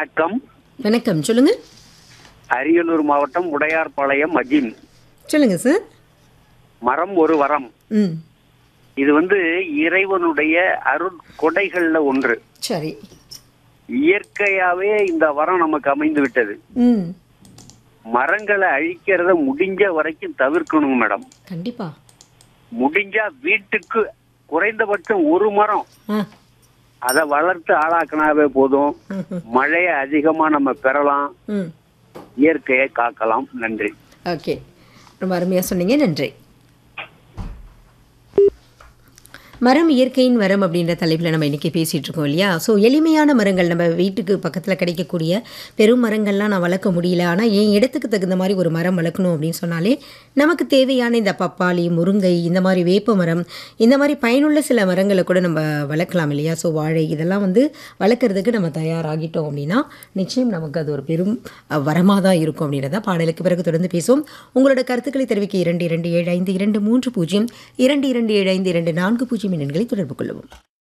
வணக்கம் வணக்கம் சொல்லுங்க அரியலூர் மாவட்டம் உடையார்பாளையம் அஜிம் சொல்லுங்க சார் மரம் ஒரு வரம் ம் இது வந்து இறைவனுடைய அருட்கொடைகள்ல ஒன்று சரி இயற்கையாவே இந்த வரம் நமக்கு அமைந்து விட்டது ம் மரங்களை அழிக்கிறத முடிஞ்ச வரைக்கும் தவிர்க்கணும் மேடம் கண்டிப்பா முடிஞ்சா வீட்டுக்கு குறைந்தபட்சம் ஒரு மரம் ஆ அதை வளர்த்து ஆளாக்கினாவே போதும் ம்ஹும். மழையை அதிகமா நம்ம பெறலாம் ம் இயற்கையை காக்கலாம் நன்றி ஓகே ரொம்ப அருமையாக சொன்னீங்க நன்றி மரம் இயற்கையின் மரம் அப்படின்ற தலைப்பில் நம்ம இன்றைக்கி பேசிகிட்டு இருக்கோம் இல்லையா ஸோ எளிமையான மரங்கள் நம்ம வீட்டுக்கு பக்கத்தில் கிடைக்கக்கூடிய பெரும் மரங்கள்லாம் நான் வளர்க்க முடியல ஆனால் என் இடத்துக்கு தகுந்த மாதிரி ஒரு மரம் வளர்க்கணும் அப்படின்னு சொன்னாலே நமக்கு தேவையான இந்த பப்பாளி முருங்கை இந்த மாதிரி வேப்ப மரம் இந்த மாதிரி பயனுள்ள சில மரங்களை கூட நம்ம வளர்க்கலாம் இல்லையா ஸோ வாழை இதெல்லாம் வந்து வளர்க்குறதுக்கு நம்ம தயாராகிட்டோம் அப்படின்னா நிச்சயம் நமக்கு அது ஒரு பெரும் வரமாக தான் இருக்கும் அப்படின்றத பாடலுக்கு பிறகு தொடர்ந்து பேசுவோம் உங்களோட கருத்துக்களை தெரிவிக்க இரண்டு இரண்டு ஏழு ஐந்து இரண்டு மூன்று பூஜ்ஜியம் இரண்டு இரண்டு ஏழு ஐந்து இரண்டு நான்கு பூஜ்ஜியம் எண்களை தொடர்பு கொள்ளவும்